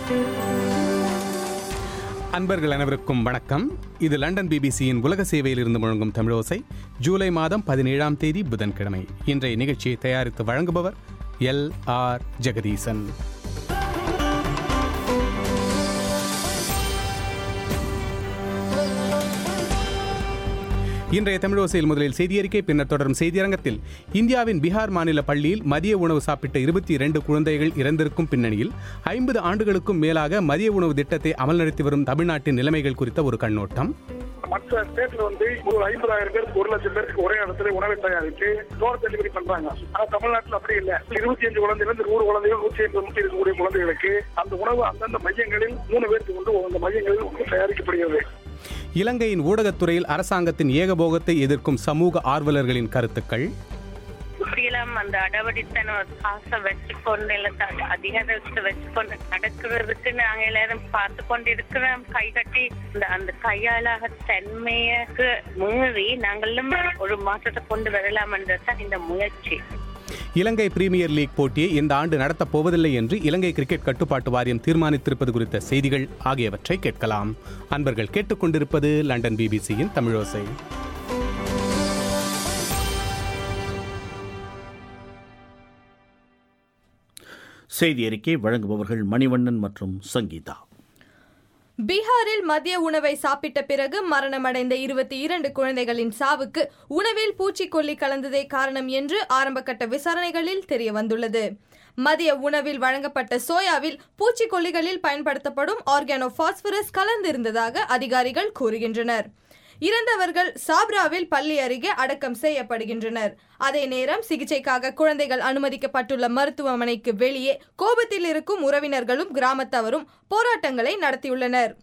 அன்பர்கள் அனைவருக்கும் வணக்கம் இது லண்டன் பிபிசியின் உலக சேவையில் இருந்து முழங்கும் தமிழோசை ஜூலை மாதம் பதினேழாம் தேதி புதன்கிழமை இன்றைய நிகழ்ச்சியை தயாரித்து வழங்குபவர் எல் ஆர் ஜெகதீசன் இன்றைய தமிழோசையில் முதலில் செய்தியறிக்கை பின்னர் தொடரும் செய்தியரங்கத்தில் இந்தியாவின் பீகார் மாநில பள்ளியில் மதிய உணவு சாப்பிட்ட இருபத்தி இரண்டு குழந்தைகள் இறந்திருக்கும் பின்னணியில் ஐம்பது ஆண்டுகளுக்கும் மேலாக மதிய உணவு திட்டத்தை அமல் நடத்தி வரும் தமிழ்நாட்டின் நிலைமைகள் குறித்த ஒரு கண்ணோட்டம் மற்ற ஸ்டேட்ல வந்து ஒரு ஐம்பதாயிரம் பேருக்கு ஒரு லட்சம் பேருக்கு ஒரே இடத்துல உணவை தயாரித்து டோர் டெலிவரி பண்றாங்க ஆனா தமிழ்நாட்டில் அப்படி இல்ல இருபத்தி அஞ்சு குழந்தைகள் இருந்து நூறு குழந்தைகள் நூற்றி ஐம்பது நூற்றி இருக்கக்கூடிய குழந்தைகளுக்கு அந்த உணவு அந்தந்த மையங்களில் மூணு பேருக்கு கொண்டு அந்த மையங்களில் வந்து தயாரிக்கப்படுகிறது இலங்கையின் ஊடகத்துறையில் அரசாங்கத்தின் ஏகபோகத்தை எதிர்க்கும் சமூக ஆர்வலர்களின் கருத்துக்கள் இப்படியெல்லாம் அந்த அடவடித்தன காசை வச்சுக்கொண்டு இல்ல அதிகாரத்தை வச்சுக்கொண்டு நடக்கிறதுக்கு நாங்க எல்லாரும் பார்த்து கொண்டிருக்கிறோம் கை கட்டி இந்த அந்த கையாளாக தன்மையக்கு மீறி நாங்களும் ஒரு மாற்றத்தை கொண்டு வரலாம் என்றதான் இந்த முயற்சி இலங்கை பிரீமியர் லீக் போட்டியை இந்த ஆண்டு நடத்தப் போவதில்லை என்று இலங்கை கிரிக்கெட் கட்டுப்பாட்டு வாரியம் தீர்மானித்திருப்பது குறித்த செய்திகள் ஆகியவற்றை கேட்கலாம் அன்பர்கள் கேட்டுக்கொண்டிருப்பது லண்டன் பிபிசியின் தமிழோசை செய்தி அறிக்கை வழங்குபவர்கள் மணிவண்ணன் மற்றும் சங்கீதா பீகாரில் மதிய உணவை சாப்பிட்ட பிறகு மரணமடைந்த இருபத்தி இரண்டு குழந்தைகளின் சாவுக்கு உணவில் பூச்சிக்கொல்லி கலந்ததே காரணம் என்று ஆரம்பகட்ட விசாரணைகளில் தெரிய வந்துள்ளது மதிய உணவில் வழங்கப்பட்ட சோயாவில் பூச்சிக்கொல்லிகளில் பயன்படுத்தப்படும் ஆர்கானோ பாஸ்பரஸ் கலந்திருந்ததாக அதிகாரிகள் கூறுகின்றனர் இறந்தவர்கள் சாப்ராவில் பள்ளி அருகே அடக்கம் செய்யப்படுகின்றனர் அதே நேரம் சிகிச்சைக்காக குழந்தைகள் அனுமதிக்கப்பட்டுள்ள மருத்துவமனைக்கு வெளியே கோபத்தில் இருக்கும் உறவினர்களும் கிராமத்தவரும் போராட்டங்களை நடத்தியுள்ளனர்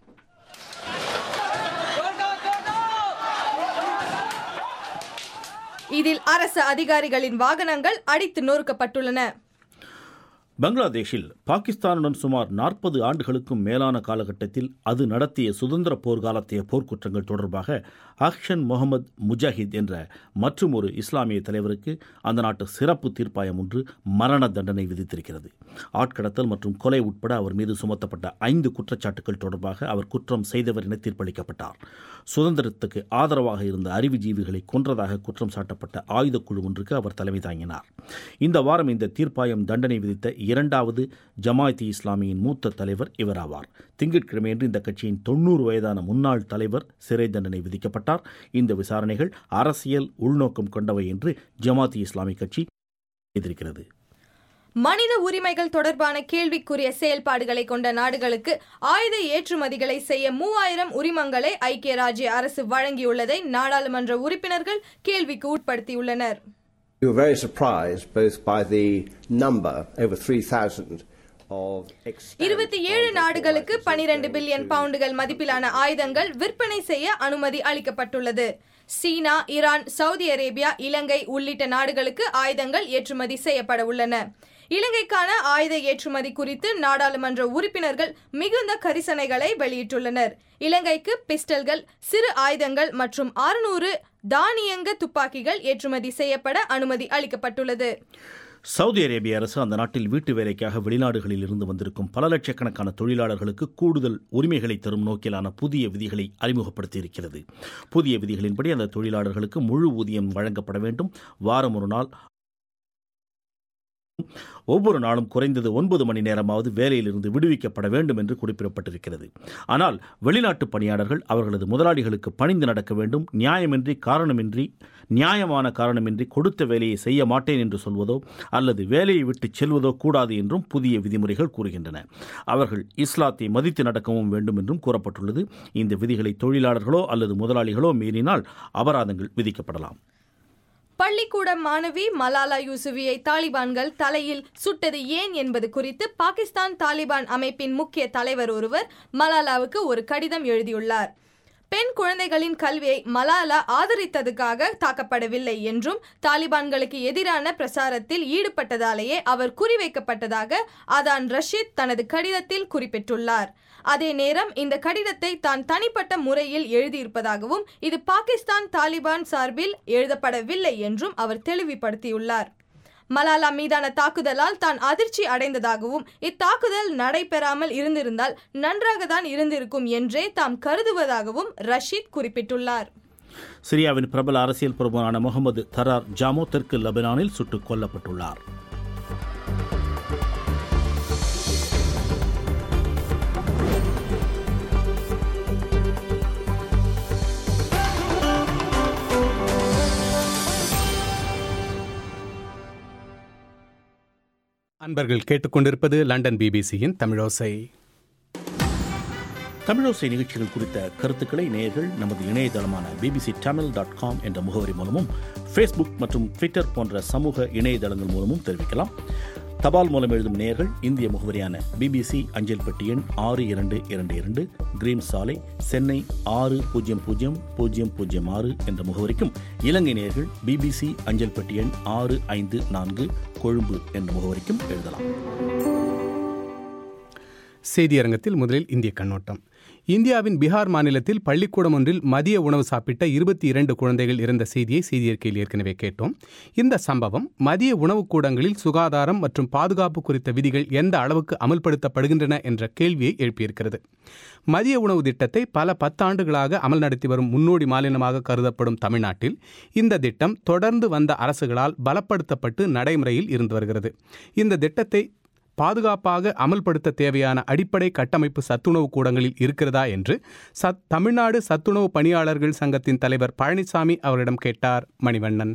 இதில் அரசு அதிகாரிகளின் வாகனங்கள் அடித்து நொறுக்கப்பட்டுள்ளன பங்களாதேஷில் பாகிஸ்தானுடன் சுமார் நாற்பது ஆண்டுகளுக்கும் மேலான காலகட்டத்தில் அது நடத்திய சுதந்திர போர்க்காலத்திய போர்க்குற்றங்கள் தொடர்பாக அக்ஷன் முகமது முஜாஹித் என்ற மற்றும் ஒரு இஸ்லாமிய தலைவருக்கு அந்த நாட்டு சிறப்பு தீர்ப்பாயம் ஒன்று மரண தண்டனை விதித்திருக்கிறது ஆட்கடத்தல் மற்றும் கொலை உட்பட அவர் மீது சுமத்தப்பட்ட ஐந்து குற்றச்சாட்டுகள் தொடர்பாக அவர் குற்றம் செய்தவர் என தீர்ப்பளிக்கப்பட்டார் சுதந்திரத்துக்கு ஆதரவாக இருந்த அறிவுஜீவிகளை கொன்றதாக குற்றம் சாட்டப்பட்ட ஆயுதக்குழு ஒன்றுக்கு அவர் தலைமை தாங்கினார் இந்த வாரம் இந்த தீர்ப்பாயம் தண்டனை விதித்த இரண்டாவது ஜமாயத்தி இஸ்லாமியின் மூத்த தலைவர் இவராவார் திங்கட்கிழமையன்று இந்த கட்சியின் தொண்ணூறு வயதான முன்னாள் தலைவர் சிறை தண்டனை விதிக்கப்பட்டார் இந்த விசாரணைகள் அரசியல் உள்நோக்கம் கொண்டவை என்று ஜமாத்தி இஸ்லாமி கட்சி எதிர்க்கிறது மனித உரிமைகள் தொடர்பான கேள்விக்குரிய செயல்பாடுகளை கொண்ட நாடுகளுக்கு ஆயுத ஏற்றுமதிகளை செய்ய மூவாயிரம் உரிமங்களை ஐக்கிய ராஜ்ய அரசு வழங்கியுள்ளதை நாடாளுமன்ற உறுப்பினர்கள் கேள்விக்கு உட்படுத்தியுள்ளனர் We were very surprised both by the number, over 3,000, of extant இருபத்தி ஏழு arms நாடுகளுக்கு exports பனிரெண்டு going பில்லியன் to- பவுண்டுகள் மதிப்பிலான ஆயுதங்கள் விற்பனை செய்ய அனுமதி அளிக்கப்பட்டுள்ளது சீனா ஈரான் சவுதி அரேபியா இலங்கை உள்ளிட்ட நாடுகளுக்கு ஆயுதங்கள் ஏற்றுமதி செய்யப்பட உள்ளன இலங்கைக்கான ஆயுத ஏற்றுமதி குறித்து நாடாளுமன்ற உறுப்பினர்கள் மிகுந்த கரிசனைகளை வெளியிட்டுள்ளனர் இலங்கைக்கு பிஸ்டல்கள் சிறு ஆயுதங்கள் மற்றும் அறுநூறு தானியங்க துப்பாக்கிகள் ஏற்றுமதி செய்யப்பட அனுமதி அளிக்கப்பட்டுள்ளது சவுதி அரேபிய அரசு அந்த நாட்டில் வீட்டு வேலைக்காக வெளிநாடுகளில் இருந்து வந்திருக்கும் பல லட்சக்கணக்கான தொழிலாளர்களுக்கு கூடுதல் உரிமைகளை தரும் நோக்கிலான புதிய விதிகளை அறிமுகப்படுத்தியிருக்கிறது புதிய விதிகளின்படி அந்த தொழிலாளர்களுக்கு முழு ஊதியம் வழங்கப்பட வேண்டும் வாரம் ஒரு நாள் ஒவ்வொரு நாளும் குறைந்தது ஒன்பது மணி நேரமாவது வேலையிலிருந்து விடுவிக்கப்பட வேண்டும் என்று குறிப்பிடப்பட்டிருக்கிறது ஆனால் வெளிநாட்டு பணியாளர்கள் அவர்களது முதலாளிகளுக்கு பணிந்து நடக்க வேண்டும் நியாயமின்றி காரணமின்றி நியாயமான காரணமின்றி கொடுத்த வேலையை செய்ய மாட்டேன் என்று சொல்வதோ அல்லது வேலையை விட்டு செல்வதோ கூடாது என்றும் புதிய விதிமுறைகள் கூறுகின்றன அவர்கள் இஸ்லாத்தை மதித்து நடக்கவும் வேண்டும் என்றும் கூறப்பட்டுள்ளது இந்த விதிகளை தொழிலாளர்களோ அல்லது முதலாளிகளோ மீறினால் அபராதங்கள் விதிக்கப்படலாம் பள்ளிக்கூட மாணவி மலாலா யூசுவியை தாலிபான்கள் தலையில் சுட்டது ஏன் என்பது குறித்து பாகிஸ்தான் தாலிபான் அமைப்பின் முக்கிய தலைவர் ஒருவர் மலாலாவுக்கு ஒரு கடிதம் எழுதியுள்ளார் பெண் குழந்தைகளின் கல்வியை மலாலா ஆதரித்ததுக்காக தாக்கப்படவில்லை என்றும் தாலிபான்களுக்கு எதிரான பிரசாரத்தில் ஈடுபட்டதாலேயே அவர் குறிவைக்கப்பட்டதாக அதான் ரஷீத் தனது கடிதத்தில் குறிப்பிட்டுள்ளார் அதே நேரம் இந்த கடிதத்தை தான் தனிப்பட்ட முறையில் எழுதியிருப்பதாகவும் இது பாகிஸ்தான் தாலிபான் சார்பில் எழுதப்படவில்லை என்றும் அவர் தெளிவுபடுத்தியுள்ளார் மலாலா மீதான தாக்குதலால் தான் அதிர்ச்சி அடைந்ததாகவும் இத்தாக்குதல் நடைபெறாமல் இருந்திருந்தால் நன்றாக தான் இருந்திருக்கும் என்றே தாம் கருதுவதாகவும் ரஷீத் குறிப்பிட்டுள்ளார் சிரியாவின் பிரபல அரசியல் பிரபுவான முகமது தரார் ஜாமோ தெற்கு லெபனானில் சுட்டுக் கொல்லப்பட்டுள்ளார் அன்பர்கள் கேட்டுக்கொண்டிருப்பது லண்டன் பிபிசியின் தமிழோசை தமிழோசை நிகழ்ச்சிகள் குறித்த கருத்துக்களை நேயர்கள் நமது இணையதளமான பிபிசி தமிழ் டாட் காம் என்ற முகவரி மூலமும் ஃபேஸ்புக் மற்றும் ட்விட்டர் போன்ற சமூக இணையதளங்கள் மூலமும் தெரிவிக்கலாம் தபால் மூலம் எழுதும் நேயர்கள் இந்திய முகவரியான பிபிசி அஞ்சல் பெட்டி எண் ஆறு இரண்டு இரண்டு இரண்டு கிரீம் சாலை சென்னை ஆறு பூஜ்ஜியம் பூஜ்ஜியம் பூஜ்ஜியம் பூஜ்ஜியம் ஆறு என்ற முகவரிக்கும் இலங்கை நேயர்கள் பிபிசி அஞ்சல் பெட்டி எண் ஆறு ஐந்து நான்கு கொழும்பு என்ற முகவரிக்கும் எழுதலாம் செய்தியரங்கத்தில் முதலில் இந்திய கண்ணோட்டம் இந்தியாவின் பீகார் மாநிலத்தில் பள்ளிக்கூடம் ஒன்றில் மதிய உணவு சாப்பிட்ட இருபத்தி இரண்டு குழந்தைகள் இருந்த செய்தியை செய்தியறிக்கையில் ஏற்கனவே கேட்டோம் இந்த சம்பவம் மதிய உணவுக் கூடங்களில் சுகாதாரம் மற்றும் பாதுகாப்பு குறித்த விதிகள் எந்த அளவுக்கு அமல்படுத்தப்படுகின்றன என்ற கேள்வியை எழுப்பியிருக்கிறது மதிய உணவு திட்டத்தை பல பத்தாண்டுகளாக அமல் நடத்தி வரும் முன்னோடி மாநிலமாக கருதப்படும் தமிழ்நாட்டில் இந்த திட்டம் தொடர்ந்து வந்த அரசுகளால் பலப்படுத்தப்பட்டு நடைமுறையில் இருந்து வருகிறது இந்த திட்டத்தை பாதுகாப்பாக அமல்படுத்த தேவையான அடிப்படை கட்டமைப்பு சத்துணவு கூடங்களில் இருக்கிறதா என்று சத் தமிழ்நாடு சத்துணவு பணியாளர்கள் சங்கத்தின் தலைவர் பழனிசாமி அவரிடம் கேட்டார் மணிவண்ணன்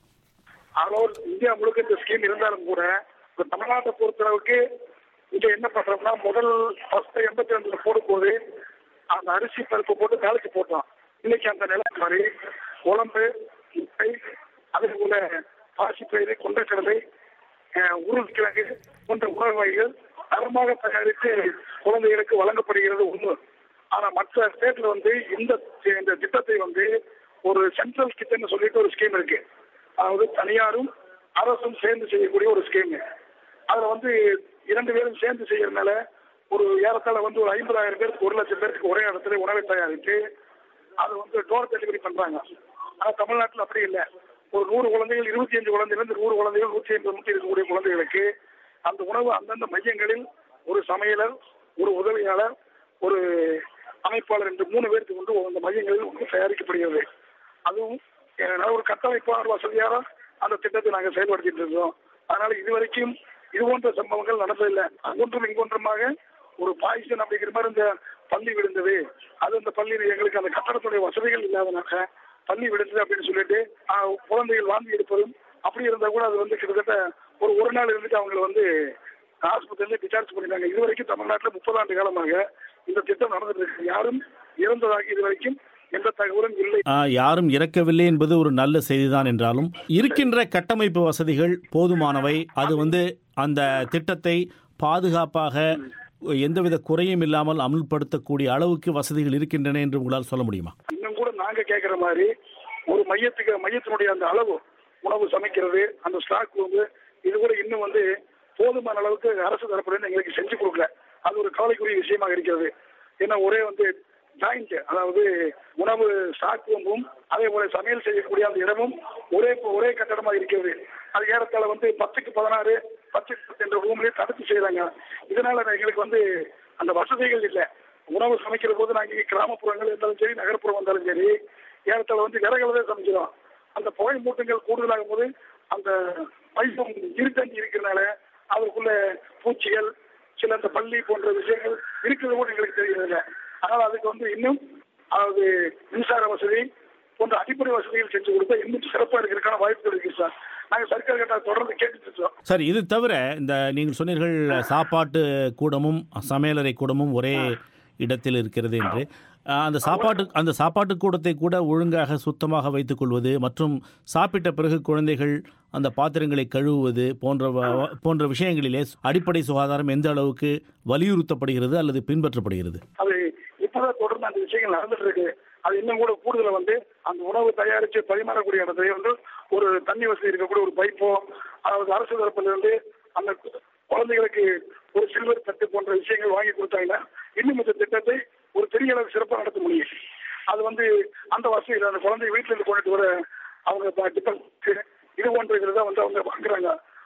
ஆனால் இந்தியா முழுக்க இந்த ஸ்கீம் இருந்தாலும் கூட இப்ப தமிழ்நாட்டை பொறுத்தளவுக்கு இங்க என்ன பண்றோம்னா முதல் ஃபர்ஸ்ட் எண்பத்தி ரெண்டுல போடும்போது அந்த அரிசி பருப்பு போட்டு தாளிச்சு போட்டோம் இன்னைக்கு அந்த நிலை மாதிரி குழம்பு முட்டை அதுக்கு உள்ள பாசிப்பயிறு கொண்டைக்கடலை அஹ், உருளைக்கிழங்கு போன்ற உணவு வகைகள் தரமாக தயாரித்து குழந்தைகளுக்கு வழங்கப்படுகிறது ஒண்ணு ஆனா மற்ற ஸ்டேட்ல வந்து இந்த இந்த திட்டத்தை வந்து ஒரு சென்ட்ரல் கிச்சன் சொல்லிட்டு ஒரு ஸ்கீம் இருக்கு அதாவது தனியாரும் அரசும் சேர்ந்து செய்யக்கூடிய ஒரு ஸ்கீம் அதுல வந்து இரண்டு பேரும் சேர்ந்து செய்யறதுனால ஒரு ஏறத்தாழ வந்து ஒரு ஐம்பதாயிரம் பேருக்கு ஒரு லட்சம் பேருக்கு ஒரே இடத்துல உணவை தயாரித்து அது வந்து டோர் டெலிவரி பண்றாங்க ஆனா தமிழ்நாட்டில் அப்படி இல்லை ஒரு நூறு குழந்தைகள் இருபத்தி அஞ்சு குழந்தைகள் நூறு குழந்தைகள் நூற்றி ஐம்பது நூற்றி இருக்கக்கூடிய குழந்தைகளுக்கு அந்த உணவு அந்தந்த மையங்களில் ஒரு சமையலர் ஒரு உதவியாளர் ஒரு அமைப்பாளர் என்று மூணு பேருக்கு கொண்டு அந்த மையங்களில் வந்து தயாரிக்கப்படுகிறது அதுவும் அஹ், ஒரு கட்டமைப்பாளர் வசதியாக அந்த திட்டத்தை நாங்கள் செயல்படுத்திட்டு இருக்கோம் அதனால இதுவரைக்கும் இது போன்ற சம்பவங்கள் நடந்ததில்லை அங்கொன்றும் இங்கொன்றுமாக ஒரு பாய்சன் அப்படிங்கிற மாதிரி இந்த பள்ளி விழுந்தது அது அந்த பள்ளியில் எங்களுக்கு அந்த கட்டடத்துடைய வசதிகள் இல்லாதனால பள்ளி விழுந்தது அப்படின்னு சொல்லிட்டு ஆஹ், குழந்தைகள் வாந்தி எடுப்பதும் அப்படி இருந்தா கூட அது வந்து கிட்டத்தட்ட ஒரு ஒரு நாள் இருந்துட்டு அவங்களை வந்து ஆஸ்பத்திரியில டிஸ்சார்ஜ் பண்ணிட்டாங்க இது வரைக்கும் தமிழ்நாட்டில் முப்பது ஆண்டு காலமாக இந்த திட்டம் நடந்துட்டு இருக்கு யாரும் இறந்ததாக இது வரைக்கும் எந்த தகவலும் இல்லை ஆ, யாரும் இறக்கவில்லை என்பது ஒரு நல்ல செய்திதான் என்றாலும் இருக்கின்ற கட்டமைப்பு வசதிகள் போதுமானவை அது வந்து அந்த திட்டத்தை பாதுகாப்பாக எந்தவித குறையும் இல்லாமல் அமல்படுத்தக்கூடிய அளவுக்கு வசதிகள் இருக்கின்றன என்று உங்களால் சொல்ல முடியுமா இன்னும் கூட நாங்க கேட்கிற மாதிரி ஒரு மையத்துக்கு மையத்தினுடைய அந்த அளவு உணவு சமைக்கிறது அந்த ஸ்டாக் வந்து இது கூட இன்னும் வந்து போதுமான அளவுக்கு அரசு தரப்புல எங்களுக்கு செஞ்சு கொடுக்கல அது ஒரு கவலைக்குரிய விஷயமாக இருக்கிறது ஏன்னா ஒரே வந்து ஜாயிண்ட் அதாவது உணவு ஸ்டாக் ரூமும் அதே போல சமையல் செய்யக்கூடிய அந்த இடமும் ஒரே ஒரே கட்டடமாக இருக்கிறது அது ஏறத்தாழ வந்து பத்துக்கு பதினாறு பத்துக்கு பத்து என்ற ரூம்லயே தடுத்து செய்யறாங்க இதனால எங்களுக்கு வந்து அந்த வசதிகள் இல்லை உணவு சமைக்கிற போது நாங்க இங்க கிராமப்புறங்கள் இருந்தாலும் சரி நகர்ப்புறம் வந்தாலும் சரி ஏறத்தாழ வந்து விறகுல தான் சமைக்கிறோம் அந்த புகை மூட்டங்கள் கூடுதலாகும் போது அந்த பைசம் இருத்தங்கி இருக்கிறனால அதுக்குள்ள பூச்சிகள் சில அந்த பள்ளி போன்ற விஷயங்கள் இருக்கிறது கூட எங்களுக்கு தெரியறதில்ல அதனால அதுக்கு வந்து இன்னும் அதாவது மின்சார வசதி போன்ற அடிப்படை வசதிகள் செஞ்சு கொடுத்தா இன்னும் சிறப்பாக இருக்கிறதுக்கான வாய்ப்புகள் இருக்கு சார் நாங்கள் சர்க்கார் கிட்ட தொடர்ந்து கேட்டுட்டு இருக்கோம் சார் இது தவிர இந்த நீங்கள் சொன்னீர்கள் சாப்பாட்டு கூடமும் சமையலறை கூடமும் ஒரே இடத்தில் இருக்கிறது என்று அஹ், அந்த சாப்பாட்டு அந்த சாப்பாட்டு கூடத்தை கூட ஒழுங்காக சுத்தமாக வைத்துக் கொள்வது மற்றும் சாப்பிட்ட பிறகு குழந்தைகள் அந்த பாத்திரங்களை கழுவுவது போன்ற வ- போன்ற விஷயங்களிலே அடிப்படை சுகாதாரம் எந்த அளவுக்கு வலியுறுத்தப்படுகிறது அல்லது பின்பற்றப்படுகிறது அது இப்பதான் தொடர்ந்து அந்த விஷயங்கள் நடந்துட்டு இருக்கு அது இன்னும் கூட கூடுதல வந்து அந்த உணவு தயாரித்து பரிமாறக்கூடிய இடத்துல வந்து ஒரு தண்ணி வசதி இருக்கக்கூடிய ஒரு பைப்போ அதாவது அரசு தரப்புல இருந்து அந்த குழந்தைகளுக்கு ஒரு சில்வர் தட்டு போன்ற விஷயங்கள் வாங்கி கொடுத்தாங்கன்னா இன்னும் இந்த திட்டத்தை ஒரு பெரிய அளவு சிறப்பாக நடத்த முடியும் அது வந்து அந்த வசதியில் அந்த குழந்தை வீட்டுல இருந்து கொண்டுட்டு வர அவங்க டிபெண்ட் இது போன்ற இதில் தான் வந்து அவங்க வாங்குறாங்க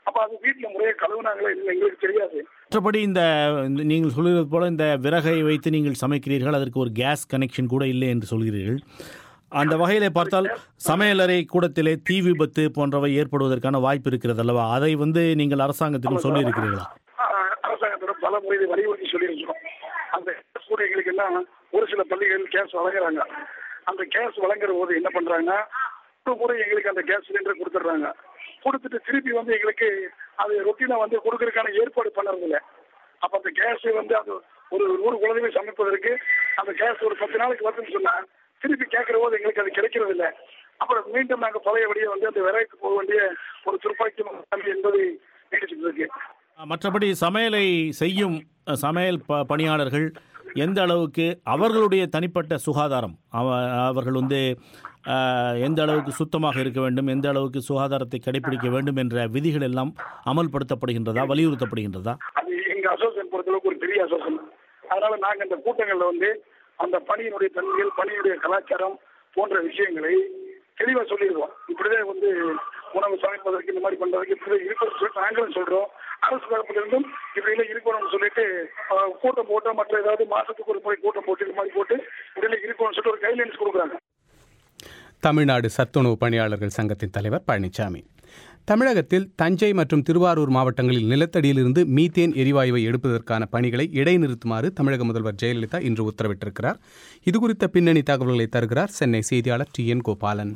அப்ப அது வீட்டுல முறையை கழுவுனாங்களே இல்லை எங்களுக்கு தெரியாது மற்றபடி இந்த இந்த நீங்கள் சொல்கிறது போல இந்த விறகை வைத்து நீங்கள் சமைக்கிறீர்கள் அதற்கு ஒரு கேஸ் கனெக்ஷன் கூட இல்லை என்று சொல்கிறீர்கள் அந்த வகையிலே பார்த்தால் சமையலறை கூடத்திலே தீ விபத்து போன்றவை ஏற்படுவதற்கான வாய்ப்பு இருக்கிறது அல்லவா அதை வந்து நீங்கள் அரசாங்கத்திடம் சொல்லியிருக்கிறீர்களா ஆஹ் அரசாங்கத்தோட பல முறை வலியுறுத்தி சொல்லியிருக்கிறோம் அந்த கேஸ் கூட எங்களுக்கு எல்லாம் ஒரு சில பள்ளிகள் கேஸ் வழங்குறாங்க அந்த கேஸ் வழங்குற போது என்ன பண்றாங்க ஒரு முறை எங்களுக்கு அந்த கேஸ் சிலிண்டர் கொடுத்துட்றாங்க கொடுத்துட்டு திருப்பி வந்து எங்களுக்கு அது ரொட்டீனா வந்து கொடுக்கறதுக்கான ஏற்பாடு பண்ணுறது இல்ல அப்ப அந்த கேஸ் வந்து அது ஒரு நூறு குழந்தைகள் சமைப்பதற்கு அந்த கேஸ் ஒரு பத்து நாளைக்கு வருதுன்னு சொன்னா திருப்பி கேட்கிற போது எங்களுக்கு அது கிடைக்கிறது இல்ல அப்புறம் மீண்டும் நாங்க பழையபடியே வந்து அந்த விலைக்கு போக வேண்டிய ஒரு துர்ப்பாக்கியம் என்பது நீடிச்சிட்டு இருக்கு மற்றபடி சமையலை செய்யும் அஹ், சமையல் ப பணியாளர்கள் எந்த அளவுக்கு அவர்களுடைய தனிப்பட்ட சுகாதாரம் அவ அவர்கள் வந்து அஹ், எந்த அளவுக்கு சுத்தமாக இருக்க வேண்டும் எந்த அளவுக்கு சுகாதாரத்தை கடைபிடிக்க வேண்டும் என்ற விதிகள் எல்லாம் அமல்படுத்தப்படுகின்றதா வலியுறுத்தப்படுகின்றதா அது எங்க அசோசியேஷன் பொறுத்தளவுக்கு ஒரு பெரிய அசோசியேஷன் அதனால நாங்க இந்த கூட்டங்கள்ல வந்து அந்த பணியினுடைய தன்மைகள் பணியுடைய கலாச்சாரம் போன்ற விஷயங்களை தெளிவா சொல்லிடுவோம் இப்படிதான் வந்து உணவு சமைப்பதற்கு இந்த மாதிரி பண்றதுக்கு இப்படிதான் இருக்கணும்னு சொல்லிட்டு நாங்களும் சொல்றோம் அரசு தரப்பிலிருந்தும் இப்படி எல்லாம் இருக்கணும்னு சொல்லிட்டு அஹ், கூட்டம் போட்டு மற்ற ஏதாவது மாசத்துக்கு ஒரு முறை கூட்டம் போட்டு இந்த மாதிரி போட்டு இப்படி எல்லாம் இருக்கணும்னு சொல்லிட்டு ஒரு கைட்லைன்ஸ் கொடுக்குறாங்க தமிழ்நாடு சத்துணவு பணியாளர்கள் சங்கத்தின் தலைவர் பழனிசாமி தமிழகத்தில் தஞ்சை மற்றும் திருவாரூர் மாவட்டங்களில் நிலத்தடியிலிருந்து மீத்தேன் எரிவாயுவை எடுப்பதற்கான பணிகளை இடைநிறுத்துமாறு தமிழக முதல்வர் ஜெயலலிதா இன்று உத்தரவிட்டிருக்கிறார் இதுகுறித்த பின்னணி தகவல்களை தருகிறார் சென்னை செய்தியாளர் டி என் கோபாலன்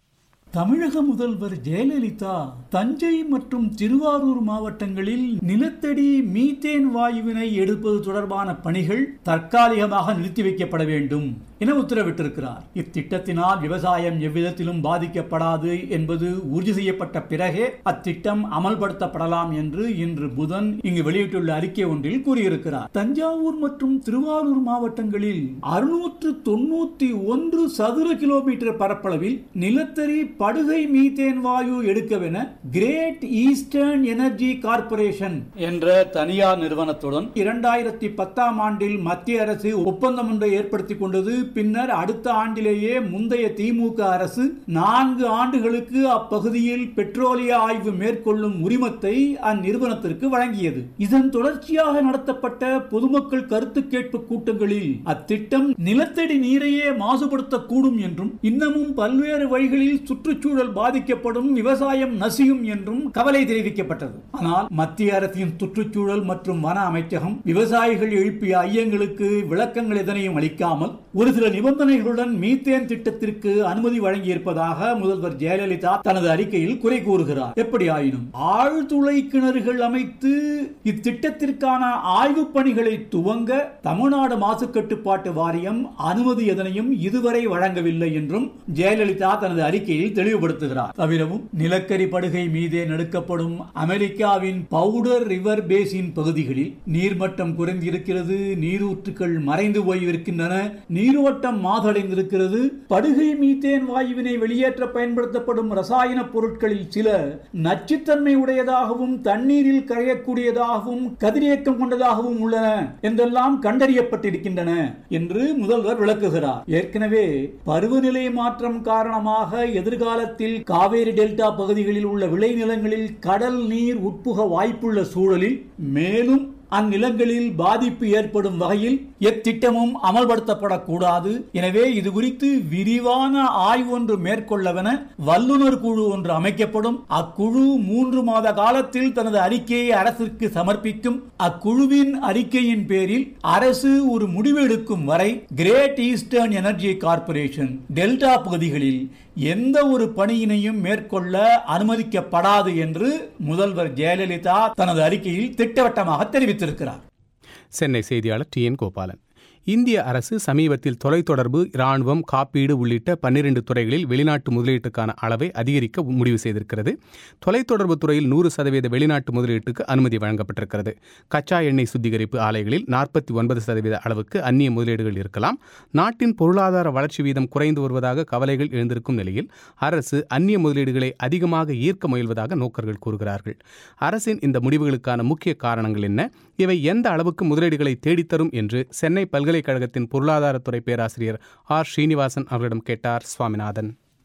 தமிழக முதல்வர் ஜெயலலிதா தஞ்சை மற்றும் திருவாரூர் மாவட்டங்களில் நிலத்தடி மீத்தேன் வாயுவினை எடுப்பது தொடர்பான பணிகள் தற்காலிகமாக நிறுத்தி வைக்கப்பட வேண்டும் என உத்தரவிட்டிருக்கிறார் இத்திட்டத்தினால் விவசாயம் எவ்விதத்திலும் பாதிக்கப்படாது என்பது உறுதி செய்யப்பட்ட பிறகே அத்திட்டம் அமல்படுத்தப்படலாம் என்று இன்று புதன் இங்கு வெளியிட்டுள்ள அறிக்கை ஒன்றில் கூறியிருக்கிறார் தஞ்சாவூர் மற்றும் திருவாரூர் மாவட்டங்களில் அறுநூற்று தொண்ணூத்தி ஒன்று சதுர கிலோமீட்டர் பரப்பளவில் நிலத்தடி படுகை மீத்தேன் வாயு எடுக்கவென கிரேட் ஈஸ்டர்ன் எனர்ஜி கார்ப்பரேஷன் என்ற தனியார் நிறுவனத்துடன் இரண்டாயிரத்தி பத்தாம் ஆண்டில் மத்திய அரசு ஒப்பந்தம் ஒன்றை ஏற்படுத்திக் கொண்டது பின்னர் அடுத்த ஆண்டிலேயே முந்தைய திமுக அரசு நான்கு ஆண்டுகளுக்கு அப்பகுதியில் பெட்ரோலிய ஆய்வு மேற்கொள்ளும் உரிமத்தை அந்நிறுவனத்திற்கு வழங்கியது இதன் தொடர்ச்சியாக நடத்தப்பட்ட பொதுமக்கள் கருத்து கேட்பு கூட்டங்களில் அத்திட்டம் நிலத்தடி நீரையே மாசுபடுத்தக்கூடும் என்றும் இன்னமும் பல்வேறு வழிகளில் சுற்றுச்சூழல் பாதிக்கப்படும் விவசாயம் நசியும் என்றும் கவலை தெரிவிக்கப்பட்டது ஆனால் மத்திய அரசின் சுற்றுச்சூழல் மற்றும் வன அமைச்சகம் விவசாயிகள் எழுப்பிய ஐயங்களுக்கு விளக்கங்கள் எதனையும் அளிக்காமல் ஒரு சில நிபந்தனைகளுடன் மீத்தேன் திட்டத்திற்கு அனுமதி வழங்கியிருப்பதாக முதல்வர் ஜெயலலிதா தனது அறிக்கையில் குறை கூறுகிறார் எப்படி ஆயினும் ஆழ்துளை கிணறுகள் அமைத்து இத்திட்டத்திற்கான ஆய்வுப் பணிகளை துவங்க தமிழ்நாடு மாசு கட்டுப்பாட்டு வாரியம் அனுமதி எதனையும் இதுவரை வழங்கவில்லை என்றும் ஜெயலலிதா தனது அறிக்கையில் தெளிவுபடுத்துகிறார் தவிரவும் நிலக்கரி படுகை மீதே நடுக்கப்படும் அமெரிக்காவின் பவுடர் ரிவர் பேசின் பகுதிகளில் நீர்மட்டம் குறைந்திருக்கிறது நீரூற்றுக்கள் மறைந்து போயிருக்கின்றன நீரோட்டம் மாதடைந்திருக்கிறது படுகை மீத்தேன் வாயுவினை வெளியேற்ற பயன்படுத்தப்படும் ரசாயன பொருட்களில் சில நச்சுத்தன்மை உடையதாகவும் தண்ணீரில் கரையக்கூடியதாகவும் கதிரியக்கம் கொண்டதாகவும் உள்ளன என்றெல்லாம் கண்டறியப்பட்டிருக்கின்றன என்று முதல்வர் விளக்குகிறார் ஏற்கனவே பருவநிலை மாற்றம் காரணமாக எதிர்காலத்தில் காவேரி டெல்டா பகுதிகளில் உள்ள விளைநிலங்களில் கடல் நீர் உட்புக வாய்ப்புள்ள சூழலில் மேலும் அந்நிலங்களில் பாதிப்பு ஏற்படும் வகையில் எத்திட்டமும் அமல்படுத்தப்படக்கூடாது எனவே இது குறித்து விரிவான ஆய்வு ஒன்று மேற்கொள்ளவென வல்லுநர் குழு ஒன்று அமைக்கப்படும் அக்குழு மூன்று மாத காலத்தில் தனது அறிக்கையை அரசிற்கு சமர்ப்பிக்கும் அக்குழுவின் அறிக்கையின் பேரில் அரசு ஒரு முடிவு எடுக்கும் வரை Great Eastern Energy Corporation delta பகுதிகளில் எந்த ஒரு பணியினையும் மேற்கொள்ள அனுமதிக்கப்படாது என்று முதல்வர் ஜெயலலிதா தனது அறிக்கையில் திட்டவட்டமாக தெரிவித்திருக்கிறார் சென்னை செய்தியாளர் டி என் கோபாலன் இந்திய அரசு சமீபத்தில் தொலைத்தொடர்பு இராணுவம் காப்பீடு உள்ளிட்ட பன்னிரண்டு துறைகளில் வெளிநாட்டு முதலீட்டுக்கான அளவை அதிகரிக்க முடிவு செய்திருக்கிறது தொலைத்தொடர்பு துறையில் நூறு சதவீத வெளிநாட்டு முதலீட்டுக்கு அனுமதி வழங்கப்பட்டிருக்கிறது கச்சா எண்ணெய் சுத்திகரிப்பு ஆலைகளில் நாற்பத்தி ஒன்பது சதவீத அளவுக்கு அந்நிய முதலீடுகள் இருக்கலாம் நாட்டின் பொருளாதார வளர்ச்சி வீதம் குறைந்து வருவதாக கவலைகள் எழுந்திருக்கும் நிலையில் அரசு அந்நிய முதலீடுகளை அதிகமாக ஈர்க்க முயல்வதாக நோக்கர்கள் கூறுகிறார்கள் அரசின் இந்த முடிவுகளுக்கான முக்கிய காரணங்கள் என்ன இவை எந்த அளவுக்கு முதலீடுகளை தேடித்தரும் என்று சென்னை பல்கலைக்கழகத்தின் பொருளாதாரத்துறை பேராசிரியர் ஆர் ஸ்ரீனிவாசன் அவர்களிடம் கேட்டார் சுவாமிநாதன்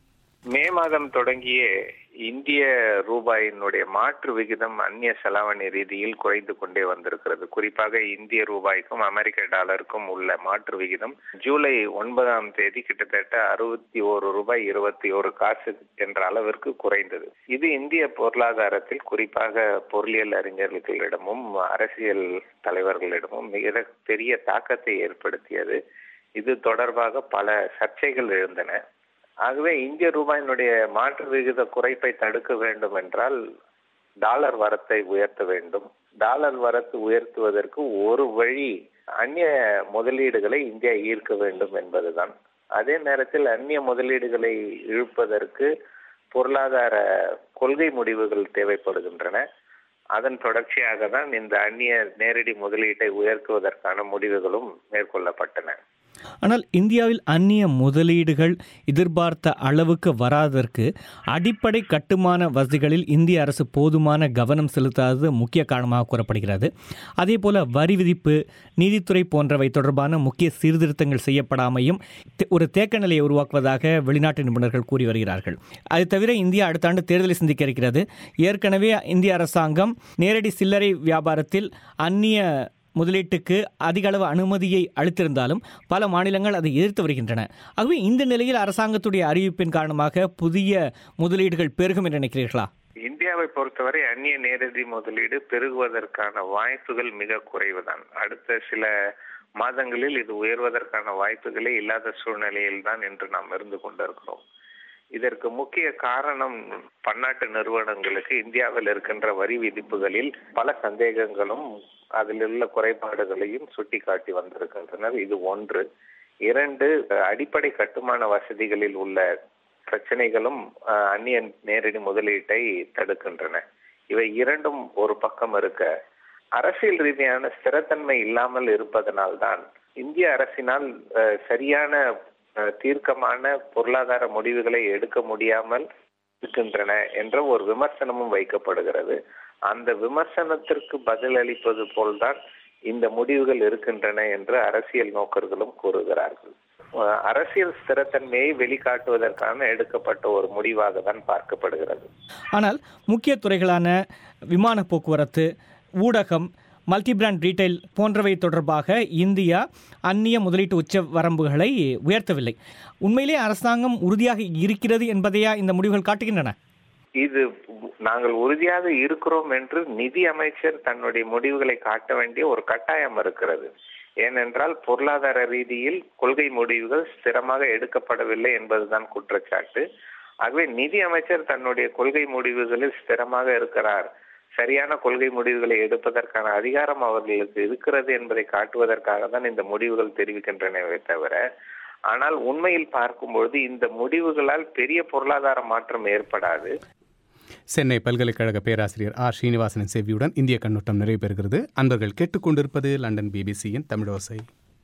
மே மாதம் தொடங்கிய இந்திய ரூபாயினுடைய மாற்று விகிதம் அந்நிய செலாவணி ரீதியில் குறைந்து கொண்டே வந்திருக்கிறது குறிப்பாக இந்திய ரூபாய்க்கும் அமெரிக்க டாலருக்கும் உள்ள மாற்று விகிதம் ஜூலை ஒன்பதாம் தேதி கிட்டத்தட்ட அறுபத்தி ஒரு ரூபாய் இருபத்தி ஒரு காசு என்ற அளவிற்கு குறைந்தது இது இந்திய பொருளாதாரத்தில் குறிப்பாக பொருளியல் அறிஞர்களிடமும் அரசியல் தலைவர்களிடமும் மிக பெரிய தாக்கத்தை ஏற்படுத்தியது இது தொடர்பாக பல சர்ச்சைகள் எழுந்தன ஆகவே இந்திய ரூபாயினுடைய மாற்று விகித குறைப்பை தடுக்க வேண்டும் என்றால் டாலர் வரத்தை உயர்த்த வேண்டும் டாலர் வரத்து உயர்த்துவதற்கு ஒரு வழி அந்நிய முதலீடுகளை இந்தியா ஈர்க்க வேண்டும் என்பதுதான் அதே நேரத்தில் அந்நிய முதலீடுகளை இழுப்பதற்கு பொருளாதார கொள்கை முடிவுகள் தேவைப்படுகின்றன அதன் தொடர்ச்சியாக தான் இந்த அந்நிய நேரடி முதலீட்டை உயர்த்துவதற்கான முடிவுகளும் மேற்கொள்ளப்பட்டன ஆனால் இந்தியாவில் அந்நிய முதலீடுகள் எதிர்பார்த்த அளவுக்கு வராததற்கு அடிப்படை கட்டுமான வசதிகளில் இந்திய அரசு போதுமான கவனம் செலுத்தாதது முக்கிய காரணமாக கூறப்படுகிறது அதே போல வரி விதிப்பு நீதித்துறை போன்றவை தொடர்பான முக்கிய சீர்திருத்தங்கள் செய்யப்படாமையும் தே- ஒரு தேக்க நிலையை உருவாக்குவதாக வெளிநாட்டு நிபுணர்கள் கூறி வருகிறார்கள் அது தவிர இந்தியா அடுத்த ஆண்டு தேர்தலை சந்திக்க இருக்கிறது ஏற்கனவே இந்திய அரசாங்கம் நேரடி சில்லறை வியாபாரத்தில் அந்நிய முதலீட்டுக்கு அதிக அளவு அனுமதியை அளித்திருந்தாலும் பல மாநிலங்கள் அதை எதிர்த்து வருகின்றன ஆகவே இந்த நிலையில் அரசாங்கத்துடைய அறிவிப்பின் காரணமாக புதிய முதலீடுகள் பெருகும் என்று நினைக்கிறீர்களா இந்தியாவை பொறுத்தவரை அந்நிய நேரடி முதலீடு பெருகுவதற்கான வாய்ப்புகள் மிக குறைவுதான் அடுத்த சில மாதங்களில் இது உயர்வதற்கான வாய்ப்புகளே இல்லாத சூழ்நிலையில் தான் என்று நாம் இருந்து கொண்டிருக்கிறோம் இதற்கு முக்கிய காரணம் பன்னாட்டு நிறுவனங்களுக்கு இந்தியாவில் இருக்கின்ற வரி விதிப்புகளில் பல சந்தேகங்களும் அதில் உள்ள குறைபாடுகளையும் சுட்டிக்காட்டி வந்திருக்கின்றனர் இது ஒன்று இரண்டு அடிப்படை கட்டுமான வசதிகளில் உள்ள பிரச்சனைகளும் அஹ், அந்நிய நேரடி முதலீட்டை தடுக்கின்றன இவை இரண்டும் ஒரு பக்கம் இருக்க அரசியல் ரீதியான ஸ்திரத்தன்மை இல்லாமல் இருப்பதனால்தான் இந்திய அரசினால் அஹ், சரியான அஹ், தீர்க்கமான பொருளாதார முடிவுகளை எடுக்க முடியாமல் இருக்கின்றன என்ற ஒரு விமர்சனமும் வைக்கப்படுகிறது அந்த விமர்சனத்திற்கு பதிலளிப்பது போல்தான் இந்த முடிவுகள் இருக்கின்றன என்று அரசியல் நோக்கர்களும் கூறுகிறார்கள் அஹ், அரசியல் ஸ்திரத்தன்மையை வெளிக்காட்டுவதற்கான எடுக்கப்பட்ட ஒரு முடிவாக தான் பார்க்கப்படுகிறது ஆனால் முக்கிய துறைகளான விமான போக்குவரத்து ஊடகம் மல்டி பிராண்ட் ரீட்டைல் போன்றவை தொடர்பாக இந்தியா அந்நிய முதலீட்டு உச்ச வரம்புகளை உயர்த்தவில்லை உண்மையிலே அரசாங்கம் உறுதியாக இருக்கிறது என்பதையா இந்த முடிவுகள் காட்டுகின்றன இது நாங்கள் உறுதியாக இருக்கிறோம் என்று நிதி அமைச்சர் தன்னுடைய முடிவுகளை காட்ட வேண்டிய ஒரு கட்டாயம் இருக்கிறது ஏனென்றால் பொருளாதார ரீதியில் கொள்கை முடிவுகள் ஸ்திரமாக எடுக்கப்படவில்லை என்பதுதான் குற்றச்சாட்டு ஆகவே நிதி அமைச்சர் தன்னுடைய கொள்கை முடிவுகளில் ஸ்திரமாக இருக்கிறார் சரியான கொள்கை முடிவுகளை எடுப்பதற்கான அதிகாரம் அவர்களுக்கு இருக்கிறது என்பதை காட்டுவதற்காக தான் இந்த முடிவுகள் தெரிவிக்கின்றனவே தவிர ஆனால் உண்மையில் பார்க்கும்பொழுது இந்த முடிவுகளால் பெரிய பொருளாதார மாற்றம் ஏற்படாது சென்னை பல்கலைக்கழக பேராசிரியர் ஆர் ஸ்ரீனிவாசனின் செவ்வியுடன் இந்திய கண்ணோட்டம் நிறைவு பெறுகிறது அன்பர்கள் கேட்டுக்கொண்டிருப்பது லண்டன் பிபிசியின் தமிழோசை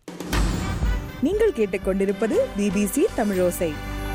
நீங்கள் கேட்டுக்கொண்டிருப்பது பிபிசி தமிழோசை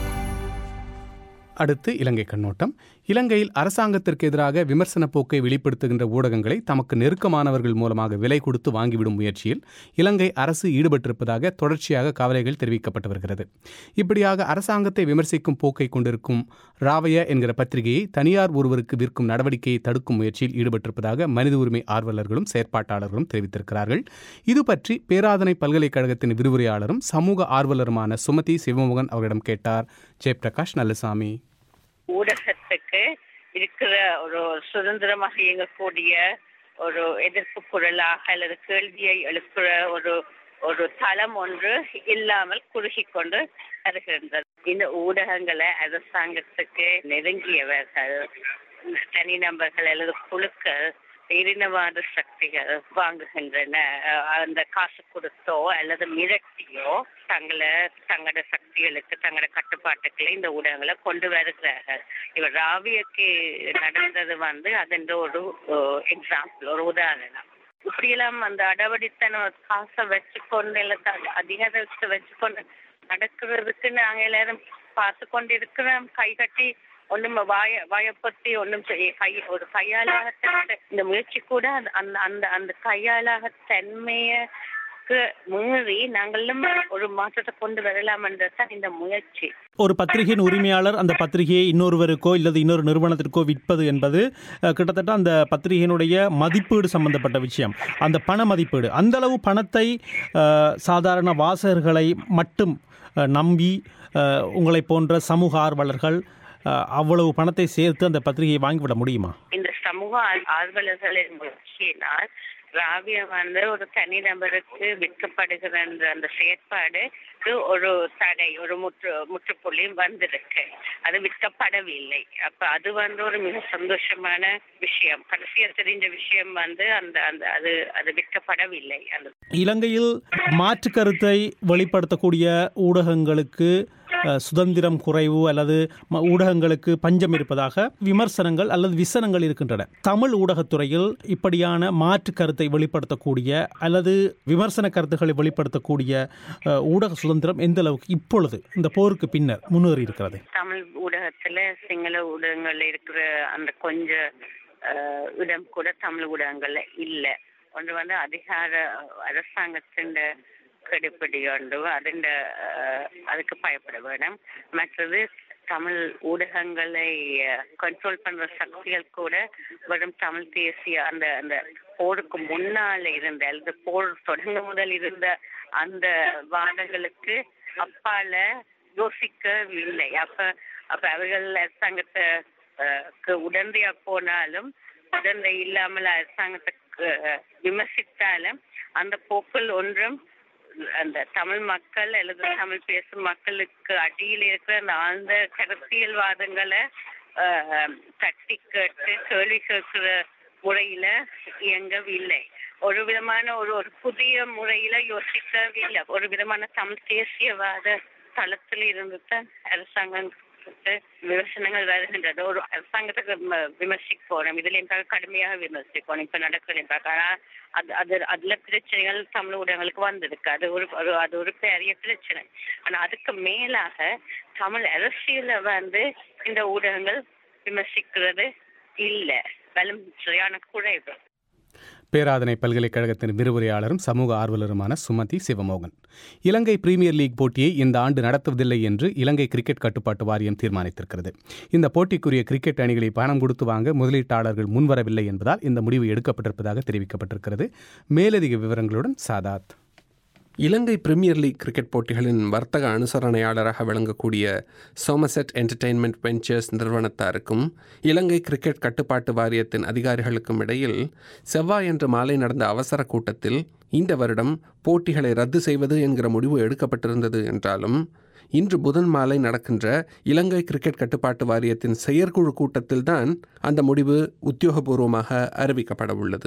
அடுத்து இலங்கை கண்ணோட்டம் இலங்கையில் அரசாங்கத்திற்கு எதிராக விமர்சன போக்கை வெளிப்படுத்துகின்ற ஊடகங்களை தமக்கு நெருக்கமானவர்கள் மூலமாக விலை கொடுத்து வாங்கிவிடும் முயற்சியில் இலங்கை அரசு ஈடுபட்டிருப்பதாக தொடர்ச்சியாக கவலைகள் தெரிவிக்கப்பட்டு வருகிறது இப்படியாக அரசாங்கத்தை விமர்சிக்கும் போக்கை கொண்டிருக்கும் ராவய என்கிற பத்திரிகையை தனியார் ஒருவருக்கு விற்கும் நடவடிக்கையை தடுக்கும் முயற்சியில் ஈடுபட்டிருப்பதாக மனித உரிமை ஆர்வலர்களும் செயற்பாட்டாளர்களும் தெரிவித்திருக்கிறார்கள் இது பற்றி பேராதனை பல்கலைக்கழகத்தின் விரிவுரையாளரும் சமூக ஆர்வலருமான சுமதி சிவமோகன் அவரிடம் கேட்டார் ஜெயபிரகாஷ் நல்லசாமி ஊடகத்துக்கு இருக்கிற ஒரு சுதந்திரமாக இயங்கக்கூடிய ஒரு எதிர்ப்பு குரலாக அல்லது கேள்வியை எழுப்புற ஒரு ஒரு தளம் ஒன்று இல்லாமல் குறுகி கொண்டு வருகின்றது இந்த ஊடகங்களை அரசாங்கத்துக்கு நெருங்கியவர்கள் தனிநபர்கள் அல்லது குழுக்கள் இரினவாத சக்திகள் வாங்குகின்றன அஹ் அந்த காசு கொடுத்தோ அல்லது மிரட்டியோ தங்களை தங்களோட சக்திகளுக்கு தங்களோட கட்டுப்பாட்டுக்களை இந்த ஊடகங்களை கொண்டு வருகிறார்கள் இவர் ராவியக்கு நடந்தது வந்து அதன் ஒரு எக்ஸாம்பிள் ஒரு உதாரணம் இப்படியெல்லாம் அந்த அடவடித்தனம் காசை வச்சுக்கொண்டு இல்ல அதிகாரத்தை வச்சுக்கொண்டு நடக்கிறதுக்கு நாங்க எல்லாரும் பார்த்து கொண்டு இருக்கிறோம் கை கட்டி ஒண்ணும் வாய வாயப்பத்தி ஒண்ணும் செய்ய கை ஒரு கையாளாக இந்த முயற்சி கூட அந்த அந்த அந்த அந்த கையாளாக தன்மைய அதுக்கு மீறி நாங்களும் ஒரு மாற்றத்தை கொண்டு வரலாம் என்றதான் இந்த முயற்சி ஒரு பத்திரிகையின் உரிமையாளர் அந்த பத்திரிகையை இன்னொருவருக்கோ இல்லது இன்னொரு நிறுவனத்திற்கோ விற்பது என்பது அஹ், கிட்டத்தட்ட அந்த பத்திரிகையினுடைய மதிப்பீடு சம்பந்தப்பட்ட விஷயம் அந்த பண மதிப்பீடு அந்த அளவு பணத்தை அஹ், சாதாரண வாசகர்களை மட்டும் அஹ், நம்பி அஹ், உங்களைப் போன்ற சமூக ஆர்வலர்கள் அஹ், அவ்வளவு பணத்தை சேர்த்து அந்த பத்திரிகையை வாங்கிவிட முடியுமா இந்த சமூக ஆர்- ஆர்வலர்களின் முயற்சியினால் ராவியம் வந்து ஒரு தனிநபருக்கு விற்கப்படுகிற அந்த அந்த செயற்பாடுக்கு ஒரு தடை ஒரு முற்று முற்றுப்புள்ளி வந்திருக்கு அது விற்கப்படவில்லை அப்ப அது வந்து ஒரு மிக சந்தோஷமான விஷயம் கடைசியா தெரிஞ்ச விஷயம் வந்து அந்த அந்த அது அது விற்கப்படவில்லை அந்த இலங்கையில் மாற்று கருத்தை வெளிப்படுத்தக்கூடிய ஊடகங்களுக்கு அஹ், சுதந்திரம் குறைவு அல்லது ம- ஊடகங்களுக்கு பஞ்சம் இருப்பதாக விமர்சனங்கள் அல்லது விசனங்கள் இருக்கின்றன தமிழ் ஊடகத்துறையில் இப்படியான மாற்று கருத்தை வெளிப்படுத்தக்கூடிய அல்லது விமர்சன கருத்துக்களை வெளிப்படுத்தக்கூடிய அஹ், ஊடக சுதந்திரம் எந்த அளவுக்கு இப்பொழுது இந்த போருக்கு பின்னர் முன்னேறி இருக்கிறது தமிழ் ஊடகத்துல சிங்கள ஊடகங்கள்ல இருக்கிற அந்த கொஞ்ச அஹ், இடம் கூட தமிழ் ஊடகங்கள்ல இல்ல ஒன்று வந்து அதிகார அரசாங்கத்தின் கெடுபிடி உண்டு അതിന്റെ அதுக்கு பயப்பட வேணும் மற்றது தமிழ் ஊடகங்களை கண்ட்ரோல் பண்ற சக்திகள் கூட வெறும் தமிழ் தேசிய அந்த அந்த போருக்கு முன்னால இருந்த அல்லது போர் தொடங்க முதல் இருந்த அந்த வாதங்களுக்கு அப்பால யோசிக்கவில்லை அப்ப அப்ப அவர்கள் அரசாங்கத்தை அஹ், க்கு உடந்தையா போனாலும் உடந்தை இல்லாமல் அரசாங்கத்துக்கு அஹ், விமர்சித்தாலும் அந்த போக்கில் ஒன்றும் அந்த தமிழ் மக்கள் அல்லது தமிழ் பேசும் மக்களுக்கு அடியில் இருக்கிற அந்த ஆழ்ந்த கருத்தியல்வாதங்களை ஆஹ், தட்டி கேட்டு கேள்வி கேட்கிற முறையில இயங்கவில்லை ஒரு விதமான ஒரு ஒரு புதிய முறையில யோசிக்கவில்லை ஒரு விதமான தமிழ் தேசியவாத தளத்தில் இருந்து தான் அரசாங்கம் விமர்சனங்கள் வருகின்றது ஒரு அரசாங்கத்துக்கு ம- விமர்சிக்க போறோம் இதுல எங்க கடுமையாக விமர்சிக்கணும் இப்ப நடக்கிறேன் ஆனா அது அது அதுல பிரச்சனைகள் தமிழ் ஊடகங்களுக்கு வந்திருக்கு அது ஒரு ஒரு- அது ஒரு பெரிய பிரச்சனை ஆனா அதுக்கு மேலாக தமிழ் அரசியல வந்து இந்த ஊடகங்கள் விமர்சிக்கிறது இல்ல வலும் சரியான குறைவு பேராதனை பல்கலைக்கழகத்தின் விரிவுரையாளரும் சமூக ஆர்வலருமான சுமதி சிவமோகன் இலங்கை பிரீமியர் லீக் போட்டியை இந்த ஆண்டு நடத்துவதில்லை என்று இலங்கை கிரிக்கெட் கட்டுப்பாட்டு வாரியம் தீர்மானித்திருக்கிறது இந்த போட்டிக்குரிய கிரிக்கெட் அணிகளை பணம் கொடுத்து வாங்க முதலீட்டாளர்கள் முன்வரவில்லை என்பதால் இந்த முடிவு எடுக்கப்பட்டிருப்பதாக தெரிவிக்கப்பட்டிருக்கிறது மேலதிக விவரங்களுடன் Sadat Ilangai premier league cricket போட்டிகளின் வர்த்தக அனுசரணையாளராக விளங்கக்கூடிய சோமசெட் என்டர்டெயின்மெண்ட் வெஞ்சர்ஸ் நிறுவனத்தாருக்கும் இலங்கை கிரிக்கெட் கட்டுப்பாட்டு வாரியத்தின் அதிகாரிகளுக்கும் இடையில் செவ்வாயன்று மாலை நடந்த அவசர கூட்டத்தில் இந்த வருடம் போட்டிகளை ரத்து செய்வது என்கிற முடிவு எடுக்கப்பட்டிருந்தது என்றாலும் இன்று புதன் மாலை நடக்கின்ற இலங்கை கிரிக்கெட் கட்டுப்பாட்டு வாரியத்தின் செயற்குழு கூட்டத்தில்தான் அந்த முடிவு உத்தியோகபூர்வமாக அறிவிக்கப்பட உள்ளது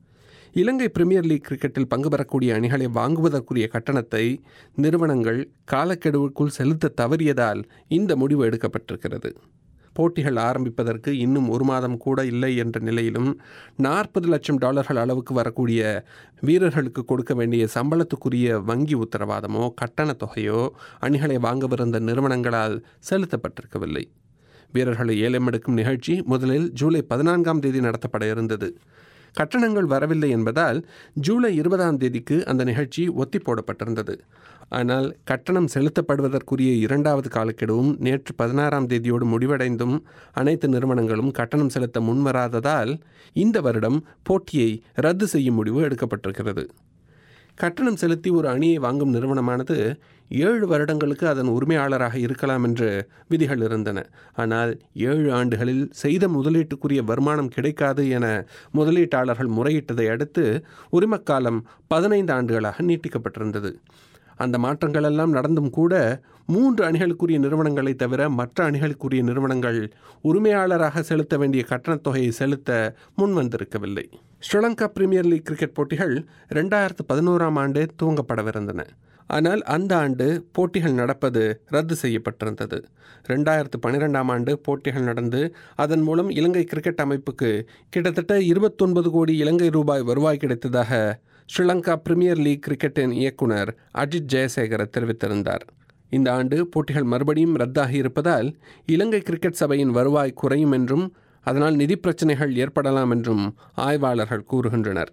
இலங்கை பிரீமியர் லீக் கிரிக்கெட்டில் பங்கு பெறக்கூடிய அணிகளை வாங்குவதற்குரிய கட்டணத்தை நிறுவனங்கள் காலக்கெடுவுக்குள் செலுத்த தவறியதால் இந்த முடிவு எடுக்கப்பட்டிருக்கிறது போட்டிகள் ஆரம்பிப்பதற்கு இன்னும் ஒரு மாதம் கூட இல்லை என்ற நிலையிலும் நாற்பது லட்சம் டாலர்கள் அளவுக்கு வரக்கூடிய வீரர்களுக்கு கொடுக்க வேண்டிய சம்பளத்துக்குரிய வங்கி உத்தரவாதமோ கட்டணத் தொகையோ அணிகளை வாங்கவிருந்த நிறுவனங்களால் செலுத்தப்பட்டிருக்கவில்லை வீரர்களை ஏலம் எடுக்கும் நிகழ்ச்சி முதலில் ஜூலை பதினான்காம் தேதி நடத்தப்பட இருந்தது கட்டணங்கள் வரவில்லை என்பதால் ஜூலை இருபதாம் தேதிக்கு அந்த நிகழ்ச்சி ஒத்தி போடப்பட்டிருந்தது ஆனால் கட்டணம் செலுத்தப்படுவதற்குரிய இரண்டாவது காலக்கெடுவும் நேற்று பதினாறாம் தேதியோடு முடிவடைந்தும் அனைத்து நிறுவனங்களும் கட்டணம் செலுத்த முன்வராததால் இந்த வருடம் போட்டியை ரத்து செய்யும் முடிவு எடுக்கப்பட்டிருக்கிறது கட்டணம் செலுத்தி ஒரு அணியை வாங்கும் நிறுவனமானது ஏழு வருடங்களுக்கு அதன் உரிமையாளராக இருக்கலாம் என்று விதிகள் இருந்தன ஆனால் ஏழு ஆண்டுகளில் செய்த முதலீட்டுக்குரிய வருமானம் கிடைக்காது என முதலீட்டாளர்கள் முறையிட்டதை அடுத்து உரிமக்காலம் பதினைந்து ஆண்டுகளாக நீட்டிக்கப்பட்டிருந்தது அந்த மாற்றங்களெல்லாம் நடந்தும் கூட மூன்று அணிகளுக்குரிய நிறுவனங்களை தவிர மற்ற அணிகளுக்குரிய நிறுவனங்கள் உரிமையாளராக செலுத்த வேண்டிய கட்டணத் தொகையை செலுத்த முன்வந்திருக்கவில்லை ஸ்ரீலங்கா பிரீமியர் லீக் கிரிக்கெட் போட்டிகள் ரெண்டாயிரத்து பதினோராம் ஆண்டு துவங்கப்படவிருந்தன ஆனால் அந்த ஆண்டு போட்டிகள் நடப்பது ரத்து செய்யப்பட்டிருந்தது ரெண்டாயிரத்து பன்னிரெண்டாம் ஆண்டு போட்டிகள் நடந்து அதன் மூலம் இலங்கை கிரிக்கெட் அமைப்புக்கு கிட்டத்தட்ட இருபத்தொன்பது கோடி இலங்கை ரூபாய் வருவாய் கிடைத்ததாக ஸ்ரீலங்கா பிரீமியர் லீக் கிரிக்கெட்டின் இயக்குனர் அஜித் ஜெயசேகர தெரிவித்திருந்தார் இந்த ஆண்டு போட்டிகள் மறுபடியும் ரத்தாகி இருப்பதால் இலங்கை கிரிக்கெட் சபையின் வருவாய் குறையும் என்றும் அதனால் நிதி பிரச்சனைகள் ஏற்படலாம் என்றும் ஆய்வாளர்கள் கூறுகின்றனர்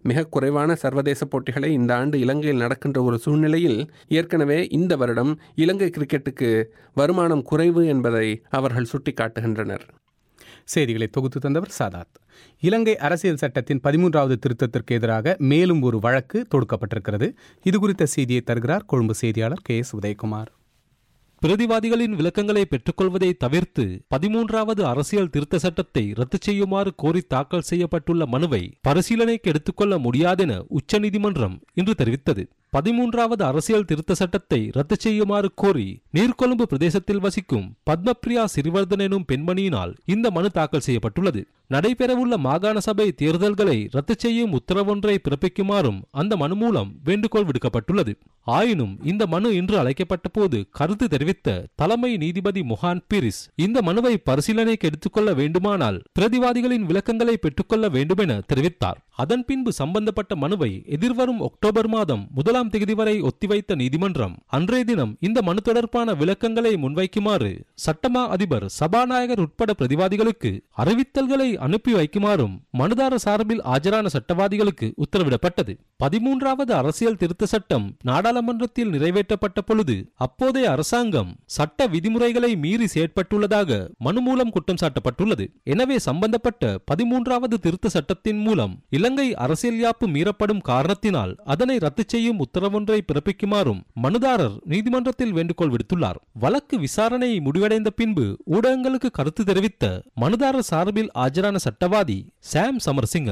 மிக குறைவான சர்வதேச போட்டிகளை இந்த ஆண்டு இலங்கையில் நடக்கின்ற ஒரு சூழ்நிலையில் ஏற்கனவே இந்த வருடம் இலங்கை கிரிக்கெட்டுக்கு வருமானம் குறைவு என்பதை அவர்கள் சுட்டிக்காட்டுகின்றனர் செய்திகளை தொகுத்து தந்தவர் சாதாத் இலங்கை அரசியல் சட்டத்தின் பதிமூன்றாவது திருத்தத்திற்கு எதிராக மேலும் ஒரு வழக்கு தொடுக்கப்பட்டிருக்கிறது இது குறித்த செய்தியை தருகிறார் கொழும்பு செய்தியாளர் கே எஸ் உதயகுமார் பிரதிவாதிகளின் விளக்கங்களை பெற்றுக்கொள்வதை தவிர்த்து பதிமூன்றாவது அரசியல் திருத்த சட்டத்தை ரத்து செய்யுமாறு கோரி தாக்கல் செய்யப்பட்டுள்ள மனுவை பரிசீலனைக்கு எடுத்துக்கொள்ள முடியாதென உச்சநீதிமன்றம் இன்று தெரிவித்தது பதிமூன்றாவது அரசியல் திருத்த சட்டத்தை ரத்து செய்யுமாறு கோரி நீர்கொழும்பு பிரதேசத்தில் வசிக்கும் பத்மபிரியா சிறிவர்தன் எனும் பெண்மணியினால் இந்த மனு தாக்கல் செய்யப்பட்டுள்ளது நடைபெறவுள்ள மாகாண சபை தேர்தல்களை ரத்து செய்யும் உத்தரவொன்றை பிறப்பிக்குமாறும் அந்த மனு மூலம் வேண்டுகோள் விடுக்கப்பட்டுள்ளது ஆயினும் இந்த மனு இன்று அழைக்கப்பட்ட போது கருத்து தெரிவித்த தலைமை நீதிபதி முஹான் பீரிஸ் இந்த மனுவை பரிசீலனைக்கு எடுத்துக்கொள்ள வேண்டுமானால் பிரதிவாதிகளின் விளக்கங்களை பெற்றுக்கொள்ள வேண்டுமென தெரிவித்தார் அதன் பின்பு சம்பந்தப்பட்ட மனுவை எதிர்வரும் அக்டோபர் மாதம் முதலாம் தேதி வரை ஒத்திவைத்த நீதிமன்றம் அன்றைய தினம் இந்த மனு தொடர்பான விளக்கங்களை முன்வைக்குமாறு சட்டமா அதிபர் சபாநாயகர் உட்பட பிரதிவாதிகளுக்கு அறிவித்தல்களை அனுப்பி வைக்குமாறும் மனுதார சார்பில் ஆஜரான சட்டவாதிகளுக்கு உத்தரவிடப்பட்டது பதிமூன்றாவது அரசியல் திருத்த சட்டம் நாடாளுமன்றத்தில் நிறைவேற்றப்பட்ட பொழுது அப்போதைய அரசாங்கம் சட்ட விதிமுறைகளை மீறி செயற்பட்டுள்ளதாக மனு மூலம் குற்றம் சாட்டப்பட்டுள்ளது எனவே சம்பந்தப்பட்ட பதிமூன்றாவது திருத்த சட்டத்தின் மூலம் இலங்கை அரசியல் யாப்பு மீறப்படும் காரணத்தினால் அதனை ரத்து செய்யும் உத்தரவொன்றை பிறப்பிக்குமாறும் மனுதாரர் நீதிமன்றத்தில் வேண்டுகோள் விடுத்துள்ளார் வழக்கு விசாரணை முடிவடைந்த பின்பு ஊடகங்களுக்கு கருத்து தெரிவித்த மனுதாரர் சார்பில் ஆஜரான சட்டவாதி சாம் சமர்சிங்க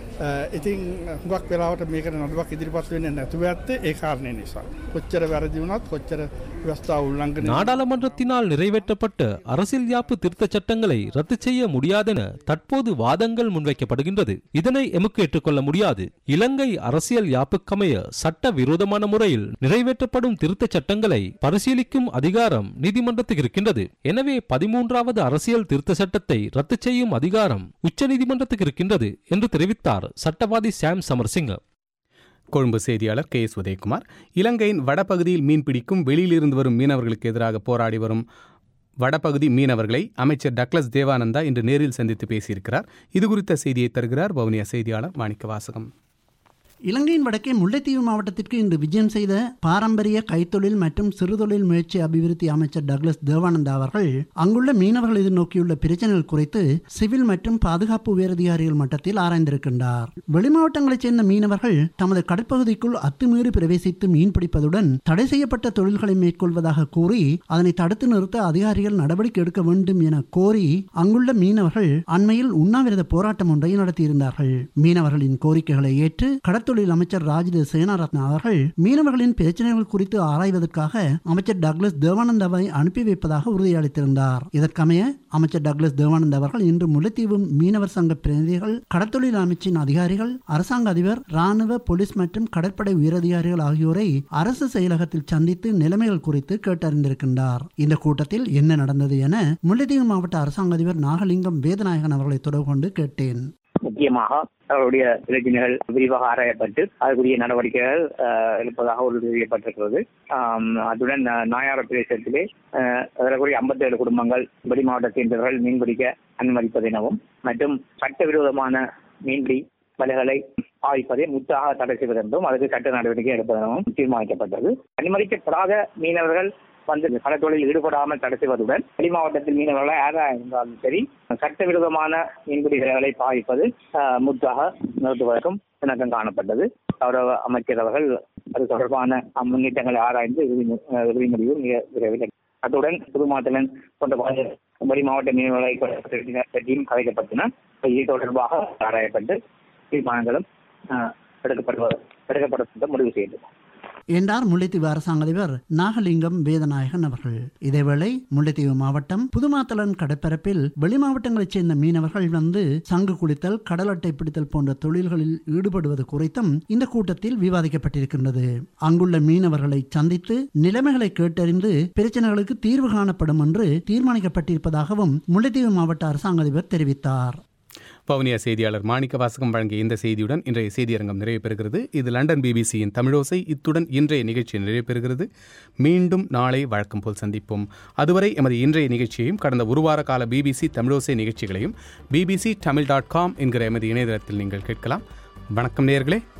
ඉතින් හුඟක් වෙලාවට මේකට නඩුවක් ඉදිරිපත් වෙන්නේ නැතුව ඇත්තේ ඒ කාරණය නිසා. කොච්චර වැරදි වුණත් කොච්චර ව්‍යවස්ථා උල්ලංඝනය நாடாளுமன்றத்தினால் நிறைவேற்றப்பட்ட அரசியல் யாப்பு திருத்தச் சட்டங்களை ரத்து செய்ய முடியாதென தற்போது வாதங்கள் முன்வைக்கப்படுகின்றது இதனை எமக்கு ஏற்றுக்கொள்ள முடியாது இலங்கை அரசியல் யாப்புக்கமைய சட்ட விரோதமான முறையில் நிறைவேற்றப்படும் திருத்தச் சட்டங்களை பரிசீலிக்கும் அதிகாரம் நீதிமன்றத்துக்கு இருக்கின்றது எனவே பதிமூன்றாவது அரசியல் திருத்த சட்டத்தை ரத்து செய்யும் அதிகாரம் உச்சநீதிமன்றத்துக்கு இருக்கின்றது என்று தெரிவித்தார் சட்டவாதி சாம் சமர்சிங்க கொழும்பு செய்தியாளர் கே எஸ் உதயகுமார் இலங்கையின் வடபகுதியில் மீன்பிடிக்கும் வெளியிலிருந்து வரும் மீனவர்களுக்கு எதிராக போராடி வரும் வடபகுதி மீனவர்களை அமைச்சர் டக்ளஸ் தேவானந்தா இன்று நேரில் சந்தித்து பேசியிருக்கிறார் இது குறித்த செய்தியை தருகிறார் வவுனியா செய்தியாளர் மாணிக்க வாசகம் இலங்கையின் வடக்கே முல்லைத்தீவு மாவட்டத்திற்கு இன்று விஜயம் செய்த பாரம்பரிய கைத்தொழில் மற்றும் சிறுதொழில் முயற்சி அபிவிருத்தி அமைச்சர் டக்ளஸ் தேவானந்தா அவர்கள் அங்குள்ள மீனவர்கள் எதிர்நோக்கியுள்ள பிரச்சனைகள் குறித்து சிவில் மற்றும் பாதுகாப்பு உயரதிகாரிகள் மட்டத்தில் ஆராய்ந்திருக்கின்றார் வெளிமாவட்டங்களைச் சேர்ந்த மீனவர்கள் தமது கடற்பகுதிக்குள் அத்துமீறி பிரவேசித்து மீன் பிடிப்பதுடன் தடை செய்யப்பட்ட தொழில்களை மேற்கொள்வதாக கூறி அதனை தடுத்து நிறுத்த அதிகாரிகள் நடவடிக்கை எடுக்க வேண்டும் என கோரி அங்குள்ள மீனவர்கள் அண்மையில் உண்ணாவிரத போராட்டம் ஒன்றை நடத்தியிருந்தார்கள் மீனவர்களின் கோரிக்கைகளை ஏற்று கடற்தொழில் அமைச்சர் ராஜித சேனாரத்னா அவர்கள் மீனவர்களின் பிரச்சனைகள் குறித்து ஆராய்வதற்காக அமைச்சர் டக்ளஸ் தேவானந்தாவை அனுப்பி வைப்பதாக உறுதியளித்திருந்தார் இதற்கமைய அமைச்சர் டக்ளஸ் தேவானந்த் அவர்கள் இன்று முல்லைத்தீவு மீனவர் சங்க பிரதிநிதிகள் கடற்தொழில் அமைச்சின் அதிகாரிகள் அரசாங்க அதிபர் ராணுவ போலீஸ் மற்றும் கடற்படை உயரதிகாரிகள் ஆகியோரை அரசு செயலகத்தில் சந்தித்து நிலைமைகள் குறித்து கேட்டறிந்திருக்கின்றார் இந்த கூட்டத்தில் என்ன நடந்தது என முல்லைத்தீவு மாவட்ட அரசாங்க அதிபர் நாகலிங்கம் வேதநாயகன் அவர்களை தொடர்பு கொண்டு கேட்டேன் முக்கியமாக அவருடைய பிரச்சனைகள் விரிவாக ஆராயப்பட்டு அதற்குரிய நடவடிக்கைகள் அஹ், எடுப்பதாக உறுதி செய்யப்பட்டிருக்கிறது ஆம், அதுடன் அஹ், நாயார பிரதேசத்திலே அஹ், ஏறக்குறைய ஐம்பத்தேழு குடும்பங்கள் வெளி மாவட்டத்தை சேர்ந்தவர்கள் மீன்பிடிக்க அனுமதிப்பதெனவும் மற்றும் சட்டவிரோதமான மீன்பிடி வலைகளை பாவிப்பதை முற்றாக தடை செய்வதென்றும் அதற்கு சட்ட நடவடிக்கை எடுப்பதெனவும் தீர்மானிக்கப்பட்டது அனுமதிக்கப்படாத மீனவர்கள் வந்து கடற்தொழில் ஈடுபடாமல் தடை செய்வதுடன் வெளி மாவட்டத்தில் மீனவர்களை யாராக இருந்தாலும் சரி சட்டவிரோதமான மீன்பிடி வலைகளை பாவிப்பது ஆஹ், முற்றாக நிறுத்துவதற்கும் இணக்கம் காணப்பட்டது கௌரவ அமைச்சர் அவர்கள் அது தொடர்பான முன்னேற்றங்களை ஆராய்ந்து இறுதி மு- அஹ், இறுதி முடிவு மிக விரைவில் அத்துடன் புதுமாத்தலன் போன்ற பல வெளி மாவட்ட மீனவர்களை பற்றியும் கலைக்கப்பட்டன இது தொடர்பாக ஆராயப்பட்டு தீர்மானங்களும் ஆஹ், எடுக்கப்படுவது எடுக்கப்பட முடிவு செய்தது என்றார் முல்லைத்தீவு அரசாங்க அதிபர் நாகலிங்கம் வேதநாயகன் அவர்கள் இதேவேளை முல்லைத்தீவு மாவட்டம் புதுமாத்தலன் கடற்பரப்பில் வெளி மாவட்டங்களைச் சேர்ந்த மீனவர்கள் வந்து சங்கு குளித்தல் கடல் அட்டை பிடித்தல் போன்ற தொழில்களில் ஈடுபடுவது குறித்தும் இந்த கூட்டத்தில் விவாதிக்கப்பட்டிருக்கின்றது அங்குள்ள மீனவர்களை சந்தித்து நிலைமைகளை கேட்டறிந்து பிரச்சனைகளுக்கு தீர்வு காணப்படும் என்று தீர்மானிக்கப்பட்டிருப்பதாகவும் முல்லைத்தீவு மாவட்ட அரசாங்க அதிபர் தெரிவித்தார் வவுனியா செய்தியாளர் மாணிக்க வாசகம் வழங்கிய இந்த செய்தியுடன் இன்றைய செய்தியரங்கம் நிறைவு பெறுகிறது இது லண்டன் பிபிசியின் தமிழோசை இத்துடன் இன்றைய நிகழ்ச்சி நிறைவு பெறுகிறது மீண்டும் நாளை வழக்கம் போல் சந்திப்போம் அதுவரை எமது இன்றைய நிகழ்ச்சியையும் கடந்த ஒரு வார கால பிபிசி தமிழோசை நிகழ்ச்சிகளையும் பிபிசி தமிழ் டாட் காம் என்கிற எமது இணையதளத்தில் நீங்கள் கேட்கலாம் வணக்கம் நேயர்களே